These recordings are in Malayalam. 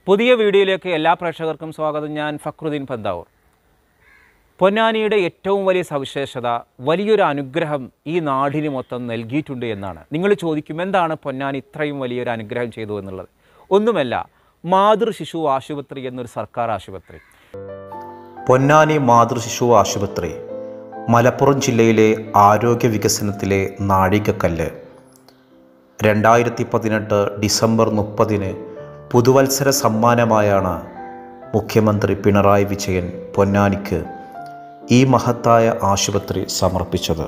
പുതിയ വീഡിയോയിലേക്ക് എല്ലാ പ്രേക്ഷകർക്കും സ്വാഗതം ഞാൻ ഫക്രുദ്ദീൻ പന്താവൂർ പൊന്നാനിയുടെ ഏറ്റവും വലിയ സവിശേഷത വലിയൊരു അനുഗ്രഹം ഈ നാടിന് മൊത്തം നൽകിയിട്ടുണ്ട് എന്നാണ് നിങ്ങൾ ചോദിക്കും എന്താണ് പൊന്നാനി ഇത്രയും വലിയൊരു അനുഗ്രഹം ചെയ്തു എന്നുള്ളത് ഒന്നുമല്ല മാതൃ ശിശു ആശുപത്രി എന്നൊരു സർക്കാർ ആശുപത്രി പൊന്നാനി മാതൃശിശു ആശുപത്രി മലപ്പുറം ജില്ലയിലെ ആരോഗ്യ വികസനത്തിലെ നാഴികക്കല്ല് രണ്ടായിരത്തി പതിനെട്ട് ഡിസംബർ മുപ്പതിന് പുതുവത്സര സമ്മാനമായാണ് മുഖ്യമന്ത്രി പിണറായി വിജയൻ പൊന്നാനിക്ക് ഈ മഹത്തായ ആശുപത്രി സമർപ്പിച്ചത്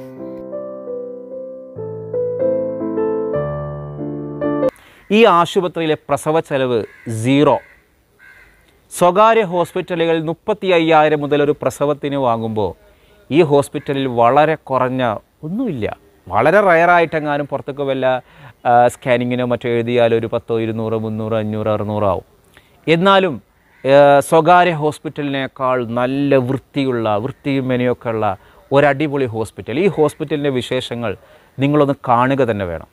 ഈ ആശുപത്രിയിലെ പ്രസവ ചെലവ് സീറോ സ്വകാര്യ ഹോസ്പിറ്റലുകൾ മുപ്പത്തി അയ്യായിരം മുതൽ ഒരു പ്രസവത്തിന് വാങ്ങുമ്പോൾ ഈ ഹോസ്പിറ്റലിൽ വളരെ കുറഞ്ഞ ഒന്നുമില്ല വളരെ റയറായിട്ടെങ്ങാനും പുറത്തൊക്കെ വല്ല ആ, സ്കാനിങ്ങിനോ മറ്റോ എഴുതിയാൽ ഒരു പത്തോ ഇരുന്നൂറ് മുന്നൂറ് അഞ്ഞൂറ് അറുന്നൂറ് ആവും എന്നാലും ആ, സ്വകാര്യ ഹോസ്പിറ്റലിനേക്കാൾ നല്ല വൃത്തിയുള്ള വൃത്തിയും മെനയൊക്കെ ഉള്ള ഒരടിപൊളി ഹോസ്പിറ്റൽ ഈ ഹോസ്പിറ്റലിൻ്റെ വിശേഷങ്ങൾ നിങ്ങളൊന്ന് കാണുക തന്നെ വേണം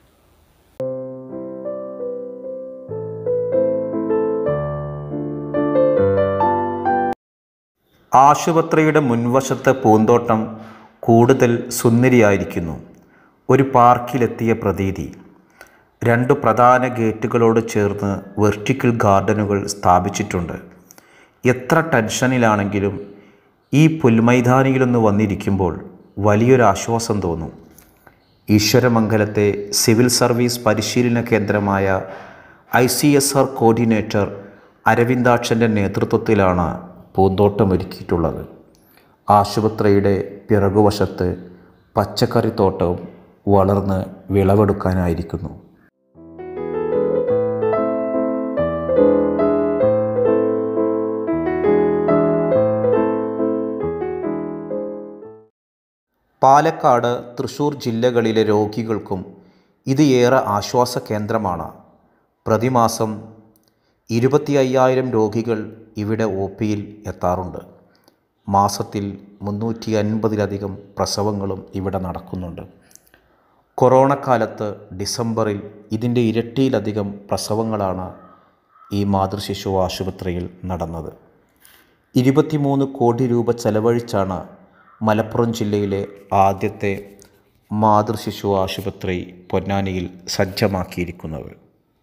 ആശുപത്രിയുടെ മുൻവശത്തെ പൂന്തോട്ടം കൂടുതൽ സുന്ദരിയായിരിക്കുന്നു ഒരു പാർക്കിലെത്തിയ പ്രതീതി രണ്ട് പ്രധാന ഗേറ്റുകളോട് ചേർന്ന് വെർട്ടിക്കൽ ഗാർഡനുകൾ സ്ഥാപിച്ചിട്ടുണ്ട് എത്ര ടെൻഷനിലാണെങ്കിലും ഈ പുൽമൈതാനിയിലൊന്ന് വന്നിരിക്കുമ്പോൾ വലിയൊരു ആശ്വാസം തോന്നും ഈശ്വരമംഗലത്തെ സിവിൽ സർവീസ് പരിശീലന കേന്ദ്രമായ I C S R coordinator അരവിന്ദാക്ഷൻ്റെ നേതൃത്വത്തിലാണ് പൂന്തോട്ടമൊരുക്കിയിട്ടുള്ളത് ആശുപത്രിയുടെ പിറകുവശത്ത് പച്ചക്കറിത്തോട്ടവും വളർന്ന് വിളവെടുക്കാനായിരിക്കുന്നു പാലക്കാട് തൃശൂർ ജില്ലകളിലെ രോഗികൾക്കും ഇത് ഏറെ ആശ്വാസ കേന്ദ്രമാണ് പ്രതിമാസം ഇരുപത്തി അയ്യായിരം രോഗികൾ ഇവിടെ ഒ പിയിൽ എത്താറുണ്ട് മാസത്തിൽ മുന്നൂറ്റി അൻപതിലധികം പ്രസവങ്ങളും ഇവിടെ നടക്കുന്നുണ്ട് കൊറോണ കാലത്ത് ഡിസംബറിൽ ഇതിൻ്റെ ഇരട്ടിയിലധികം പ്രസവങ്ങളാണ് ഈ മാതൃശിശു ആശുപത്രിയിൽ നടന്നത് ഇരുപത്തിമൂന്ന് കോടി രൂപ ചെലവഴിച്ചാണ് മലപ്പുറം ജില്ലയിലെ ആദ്യത്തെ മാതൃശിശു ആശുപത്രി പൊന്നാനിയിൽ സജ്ജമാക്കിയിരിക്കുന്നത്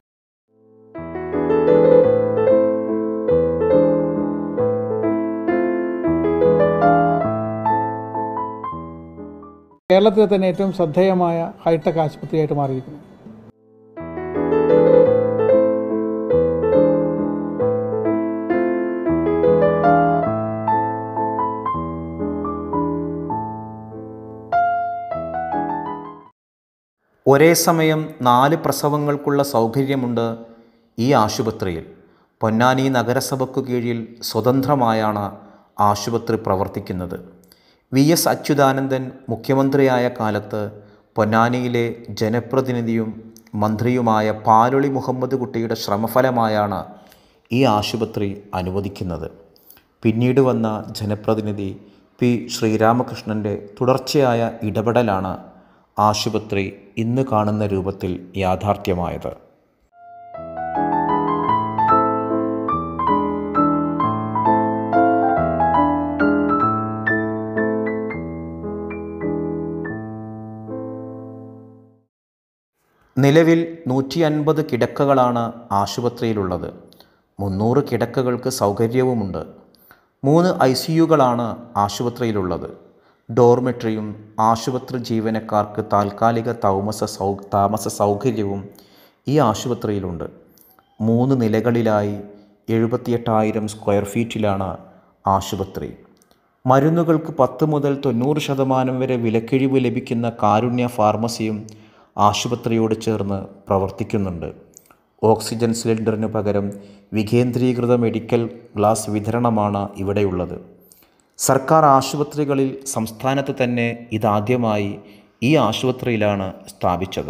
കേരളത്തിലെ തന്നെ ഏറ്റവും ശ്രദ്ധേയമായ ഹൈടെക് ആശുപത്രിയായിട്ട് മാറിയിരിക്കുന്നു ഒരേ സമയം നാല് പ്രസവങ്ങൾക്കുള്ള സൗകര്യമുണ്ട് ഈ ആശുപത്രിയിൽ പൊന്നാനി നഗരസഭയ്ക്കു കീഴിൽ സ്വതന്ത്രമായാണ് ആശുപത്രി പ്രവർത്തിക്കുന്നത് വി എസ് അച്യുതാനന്ദൻ മുഖ്യമന്ത്രിയായ കാലത്ത് പൊന്നാനിയിലെ ജനപ്രതിനിധിയും മന്ത്രിയുമായ പാലൊളി മുഹമ്മദ് കുട്ടിയുടെ ശ്രമഫലമായാണ് ഈ ആശുപത്രി അനുവദിക്കുന്നത് പിന്നീട് വന്ന ജനപ്രതിനിധി പി ശ്രീരാമകൃഷ്ണൻ്റെ തുടർച്ചയായ ഇടപെടലാണ് ആശുപത്രി ഇന്ന് കാണുന്ന രൂപത്തിൽ യാഥാർത്ഥ്യമായത് നിലവിൽ നൂറ്റി അൻപത് കിടക്കകളാണ് ആശുപത്രിയിലുള്ളത് മുന്നൂറ് കിടക്കകൾക്ക് സൗകര്യവുമുണ്ട് മൂന്ന് ഐ സി യുകളാണ് ആശുപത്രിയിലുള്ളത് ഡോർമെട്രിയും ആശുപത്രി ജീവനക്കാർക്ക് താൽക്കാലിക താമസ സൗ താമസ സൗകര്യവും ഈ ആശുപത്രിയിലുണ്ട് മൂന്ന് നിലകളിലായി എഴുപത്തിയെട്ടായിരം സ്ക്വയർ ഫീറ്റിലാണ് ആശുപത്രി മരുന്നുകൾക്ക് പത്ത് മുതൽ തൊണ്ണൂറ് ശതമാനം വരെ വിലക്കിഴിവ് ലഭിക്കുന്ന കാരുണ്യ ഫാർമസിയും ആശുപത്രിയോട് ചേർന്ന് പ്രവർത്തിക്കുന്നുണ്ട് ഓക്സിജൻ സിലിണ്ടറിന് പകരം വികേന്ദ്രീകൃത മെഡിക്കൽ ഗ്ലാസ് വിതരണമാണ് ഇവിടെയുള്ളത് സർക്കാർ ആശുപത്രികളിൽ സംസ്ഥാനത്ത് തന്നെ ഇതാദ്യമായി ഈ ആശുപത്രിയിലാണ് സ്ഥാപിച്ചത്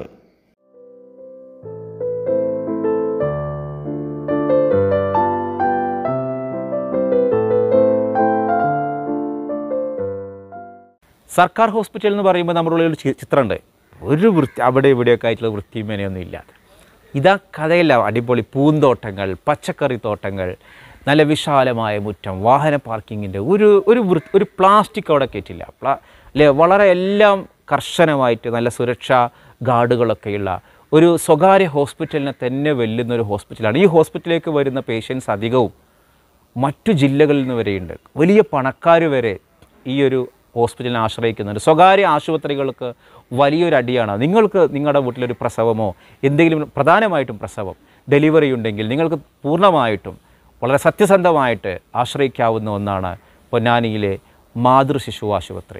സർക്കാർ ഹോസ്പിറ്റൽ എന്ന് പറയുമ്പോൾ നമ്മുടെ ഉള്ളിൽ ഒരു ചി- ചിത്രമുണ്ട് ഒരു വൃത്തി അവിടെ ഇവിടെയൊക്കെ ആയിട്ടുള്ള വൃത്തിയും മേനയൊന്നും ഇല്ലാതെ ഇതാ കഥയില്ല അടിപൊളി പൂന്തോട്ടങ്ങൾ പച്ചക്കറി തോട്ടങ്ങൾ നല്ല വിശാലമായ മുറ്റം വാഹന പാർക്കിങ്ങിൻ്റെ ഒരു ഒരു വൃ ഒരു പ്ലാസ്റ്റിക് അവിടെ കയറ്റില്ല പ്ലാ അല്ലേ വളരെ എല്ലാം കർശനമായിട്ട് നല്ല സുരക്ഷാ ഗാർഡുകളൊക്കെയുള്ള ഒരു സ്വകാര്യ ഹോസ്പിറ്റലിനെ തന്നെ വെല്ലുന്ന ഒരു ഹോസ്പിറ്റലാണ് ഈ ഹോസ്പിറ്റലിലേക്ക് വരുന്ന പേഷ്യൻസ് അധികവും മറ്റു ജില്ലകളിൽ നിന്ന് വരെയുണ്ട് വലിയ പണക്കാർ വരെ ഈ ഒരു ഹോസ്പിറ്റലിനെ ആശ്രയിക്കുന്നുണ്ട് സ്വകാര്യ ആശുപത്രികൾക്ക് വലിയൊരു അടിയാണ് നിങ്ങൾക്ക് നിങ്ങളുടെ വീട്ടിലൊരു പ്രസവമോ എന്തെങ്കിലും പ്രധാനമായിട്ടും പ്രസവം ഡെലിവറി ഉണ്ടെങ്കിൽ നിങ്ങൾക്ക് പൂർണ്ണമായിട്ടും വളരെ സത്യസന്ധമായിട്ട് ആശ്രയിക്കാവുന്ന ഒന്നാണ് പൊന്നാനിയിലെ മാതൃശിശു ആശുപത്രി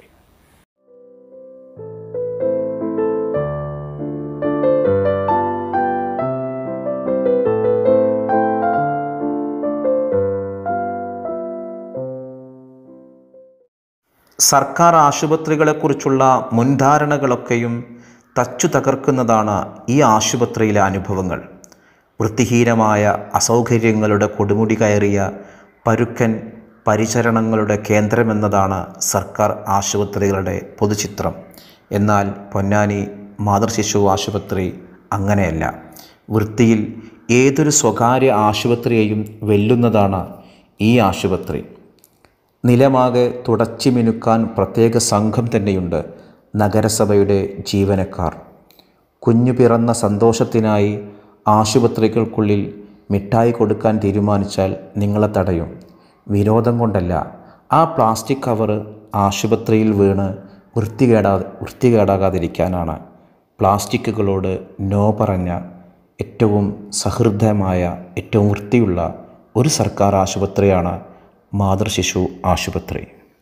സർക്കാർ ആശുപത്രികളെക്കുറിച്ചുള്ള മുൻധാരണകളൊക്കെയും തച്ചു തകർക്കുന്നതാണ് ഈ ആശുപത്രിയിലെ അനുഭവങ്ങൾ വൃത്തിഹീനമായ അസൗകര്യങ്ങളുടെ കൊടുമുടി കയറിയ പരുക്കൻ പരിചരണങ്ങളുടെ കേന്ദ്രമെന്നതാണ് സർക്കാർ ആശുപത്രികളുടെ പൊതുചിത്രം എന്നാൽ പൊന്നാനി മാതൃശിശു ആശുപത്രി അങ്ങനെയല്ല വൃത്തിയിൽ ഏതൊരു സ്വകാര്യ ആശുപത്രിയെയും വെല്ലുന്നതാണ് ഈ ആശുപത്രി നിലമാകെ തുടച്ചു മിനുക്കാൻ പ്രത്യേക സംഘം തന്നെയുണ്ട് നഗരസഭയുടെ ജീവനക്കാർ കുഞ്ഞു പിറന്ന സന്തോഷത്തിനായി ആശുപത്രികൾക്കുള്ളിൽ മിഠായി കൊടുക്കാൻ തീരുമാനിച്ചാൽ നിങ്ങളെ തടയും വിരോധം കൊണ്ടല്ല ആ പ്ലാസ്റ്റിക് കവറ് ആശുപത്രിയിൽ വീണ് വൃത്തികേടാ വൃത്തികേടാകാതിരിക്കാനാണ് പ്ലാസ്റ്റിക്കുകളോട് നോ പറഞ്ഞ ഏറ്റവും സഹൃദയമായ ഏറ്റവും വൃത്തിയുള്ള ഒരു സർക്കാർ ആശുപത്രിയാണ് മാതൃശിശു ആശുപത്രി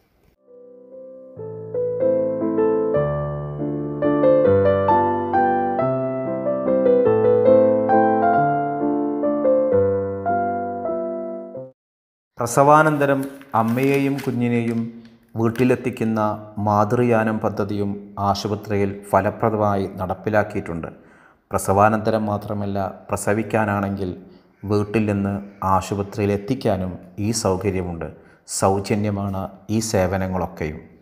പ്രസവാനന്തരം അമ്മയെയും കുഞ്ഞിനെയും വീട്ടിലെത്തിക്കുന്ന മാതൃയാനം പദ്ധതിയും ആശുപത്രിയിൽ ഫലപ്രദമായി നടപ്പിലാക്കിയിട്ടുണ്ട് പ്രസവാനന്തരം മാത്രമല്ല പ്രസവിക്കാനാണെങ്കിൽ വീട്ടിൽ നിന്ന് ആശുപത്രിയിൽ എത്തിക്കാനും ഈ സൗകര്യമുണ്ട് സൗജന്യമാണ് ഈ സേവനങ്ങളൊക്കെയും